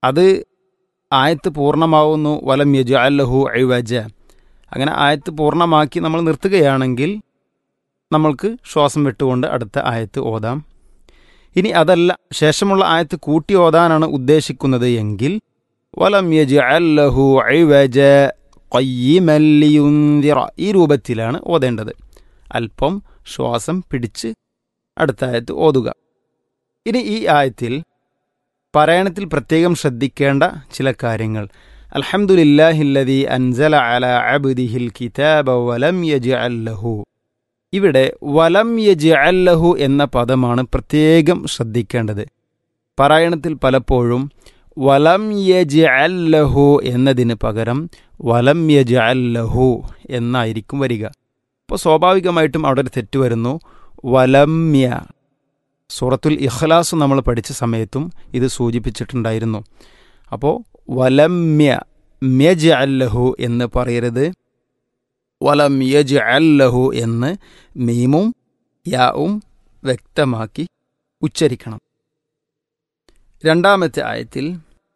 അത് ആയത്ത് പൂർണ്ണമാവുന്നു വലം യജു അല്ലഹു അഴിവജ അങ്ങനെ ആയത്ത് പൂർണ്ണമാക്കി നമ്മൾ നിർത്തുകയാണെങ്കിൽ നമ്മൾക്ക് ശ്വാസം വിട്ടുകൊണ്ട് അടുത്ത ആയത്ത് ഓതാം ഇനി അതല്ല ശേഷമുള്ള ആയത്ത് കൂട്ടി ഓതാനാണ് ഉദ്ദേശിക്കുന്നത് എങ്കിൽ വലം യജു അല്ലഹു അഴിവജ കൊയ്യമല്ലിയുന്തിറ ഈ രൂപത്തിലാണ് ഓതേണ്ടത് അല്പം ശ്വാസം പിടിച്ച് അടുത്ത ആയത്ത് ഓതുക ഇനി ഈ ആയത്തിൽ പാരായണത്തിൽ പ്രത്യേകം ശ്രദ്ധിക്കേണ്ട ചില കാര്യങ്ങൾ അൽഹംദുലില്ലാഹില്ലദി അൻസല അല അബ്ദിഹിൽ കിതാബ വലം യജ്അല്ലഹു ഇവിടെ വലം യജ്അല്ലഹു എന്ന പദമാണ് പ്രത്യേകം ശ്രദ്ധിക്കേണ്ടത് പാരായണത്തിൽ പലപ്പോഴും വലം യജ്അല്ലഹു എന്നതിന് പകരം വലം യജ്അല്ലഹു എന്നായിരിക്കും വരിക അപ്പോൾ സ്വാഭാവികമായിട്ടും അവിടെ ഒരു തെറ്റ് വരുന്നു വലമ്യ സൂറത്തുൽ ഇഖ്ലാസ് നമ്മൾ പഠിച്ച സമയത്തും ഇത് സൂചിപ്പിച്ചിട്ടുണ്ടായിരുന്നു അപ്പോൾ വലമ്യ മ്യജ് അല്ലഹു എന്ന് പറയരുത് വലം യജ് അല്ലഹു എന്ന് മീമും യാവും വ്യക്തമാക്കി ഉച്ചരിക്കണം രണ്ടാമത്തെ ആയത്തിൽ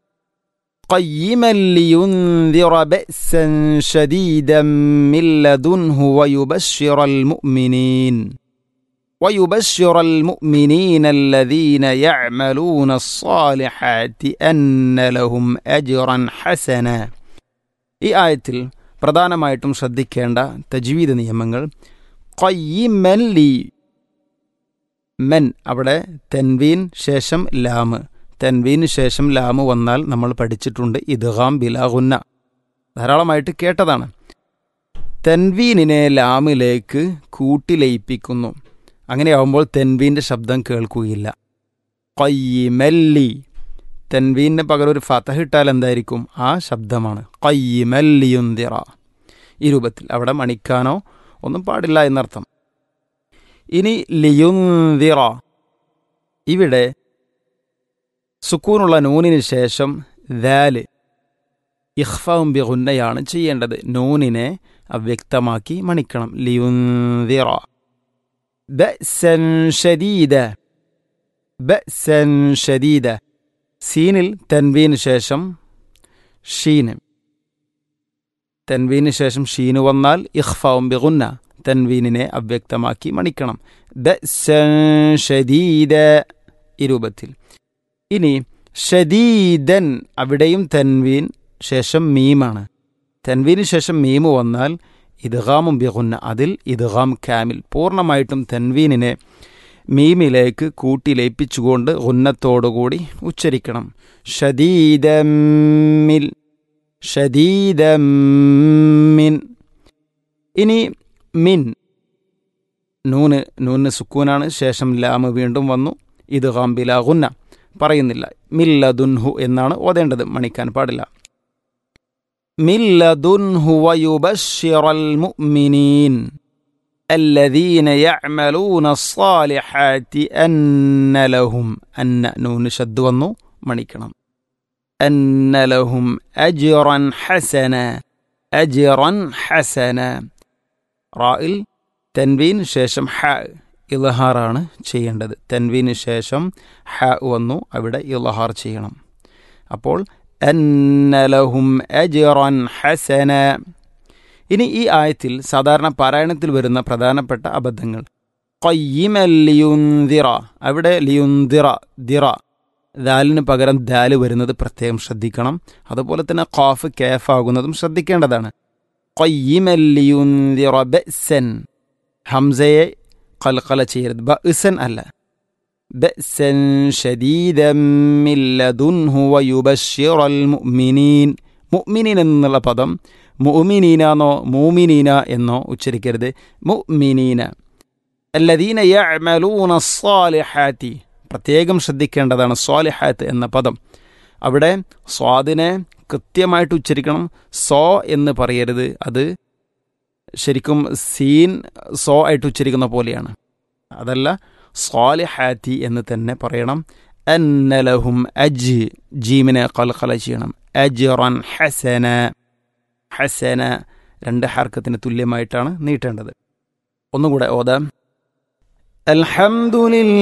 قيما لينذر بأسا شديدا من لدنه ويبشر المؤمنين ويبشر المؤمنين الذين يعملون الصالحات أن لهم أجرا حسنا ഈ ആയത്തിൽ പ്രധാനമായിട്ടും ശ്രദ്ധിക്കേണ്ട തജ്വീദ് നിയമങ്ങൾ കൊയ്യമൻ ലി മെൻ അവിടെ തെൻവീൻ ശേഷം ലാമ് തെൻവീന് ശേഷം ലാമ് വന്നാൽ നമ്മൾ പഠിച്ചിട്ടുണ്ട് ഇദ്ഗാം ബിലാഹുന്ന ധാരാളമായിട്ട് കേട്ടതാണ് തെൻവീനിനെ ലാമിലേക്ക് കൂട്ടിലയിപ്പിക്കുന്നു അങ്ങനെയാവുമ്പോൾ തെൻവീൻ്റെ ശബ്ദം കേൾക്കുകയില്ല കൊയ്യമല്ലി തെൻവീന് പകരം ഒരു ഫതഹ് ഇട്ടാൽ എന്തായിരിക്കും ആ ശബ്ദമാണ് കൊയ്യമല്ലിയുന്തിറ ഈ രൂപത്തിൽ അവിടെ മണിക്കാനോ ഒന്നും പാടില്ല എന്നർത്ഥം ഇനി ലിയുന്തിറ ഇവിടെ സുക്കൂനുള്ള നൂനിന് ശേഷം ദാല് ഇഖ്ഫവും ബിഗുന്നയാണ് ചെയ്യേണ്ടത് നൂനിനെ അവ്യക്തമാക്കി മണിക്കണം ലിയുന്തിറ ബഅ്സൻ ഷദീദ ബഅ്സൻ ഷദീദ സീനിൽ തൻവീന് ശേഷം ഷീന് തൻവീന് ശേഷം ഷീന് വന്നാൽ ഇഖ്ഫവും ബിഗുന്ന തൻവീനിനെ അവ്യക്തമാക്കി മണിക്കണം ബഅ്സൻ ഷദീദ ഈ രൂപത്തിൽ ഇനി ഷദീദൻ അവിടെയും തൻവീൻ ശേഷം മീമാണ് തൻവീന് ശേഷം മീമ് വന്നാൽ ഇദ്ഗാമും ബിഗുന്ന അതിൽ ഇദ്ഗാം കാമിൽ പൂർണ്ണമായിട്ടും തൻവീനിനെ മീമിലേക്ക് കൂട്ടി ലയിപ്പിച്ചുകൊണ്ട് ഉന്നത്തോടുകൂടി ഉച്ചരിക്കണം ഷദീദമ്മിൽ ഷദീദമ്മിൻ ഇനി മിൻ നൂന് നൂന് സുക്കൂനാണ് ശേഷം ലാമ് വീണ്ടും വന്നു ഇത് ഗാംബിലാകുന്ന പറയുന്നില്ല മില്ലദുൻഹു എന്നാണ് ഓതേണ്ടത് മണിക്കാൻ പാടില്ല മില്ലദുൻഹു വയുബശ്ശിറൽ മുഅ്മിനീൻ الذين يعملون الصالحات أن لهم أن نون شد ونو മണിക്കണം أن لهم أجرا حسنا أجرا حسنا റായിൽ തൻവീൻ ശേഷം ഹ ഇലഹാറാണ് ചെയ്യേണ്ടത് തൻവീന് ശേഷം ഹ വന്നു അവിടെ ഇലഹാർ ചെയ്യണം അപ്പോൾ അന്നലഹും അജിറൻ ഹസന ഇനി ഈ ആയത്തിൽ സാധാരണ പാരായണത്തിൽ വരുന്ന പ്രധാനപ്പെട്ട അബദ്ധങ്ങൾ കൊയ്യമല്ലിയുന്തിറ അവിടെ ലിയുന്തിറ ദിറ ദാലിന് പകരം ദാല് വരുന്നത് പ്രത്യേകം ശ്രദ്ധിക്കണം അതുപോലെ തന്നെ ഖാഫ് കേഫ് ആകുന്നതും ശ്രദ്ധിക്കേണ്ടതാണ് കൊയ്യമല്ലിയുന്തിറ ബെസൻ ഹംസയെ കൽക്കല ചെയ്യരുത് ബഅ്സൻ അല്ല ബഅ്സൻ ഷദീദൻ മിൻ ലദുൻഹു വയുബശ്ശിറൽ മുഅ്മിനീൻ മുഅ്മിനീൻ എന്നുള്ള പദം മുഅ്മിനീനാന്നോ മൂമിനീന എന്നോ ഉച്ചരിക്കരുത് മുഅ്മിനീന അല്ലദീന യഅമലൂന സ്സാലിഹാത്തി പ്രത്യേകം ശ്രദ്ധിക്കേണ്ടതാണ് സ്വാലിഹാത്ത് എന്ന പദം അവിടെ സ്വാദിനെ കൃത്യമായിട്ട് ഉച്ചരിക്കണം സോ എന്ന് പറയരുത് അത് ശരിക്കും സീൻ സോ ആയിട്ട് ഉച്ചരിക്കുന്ന പോലെയാണ് അതല്ല സ്വാലിഹാത്തി എന്ന് തന്നെ പറയണം അന്നലഹും അജ് ജീമിനെ കൽക്കല ചെയ്യണം അജ്റൻ ഹസന ഹസന രണ്ട് ഹർക്കത്തിന് തുല്യമായിട്ടാണ് നീട്ടേണ്ടത് ഒന്നുകൂടെ ഓതാം അൽഹംദുലില്ലാ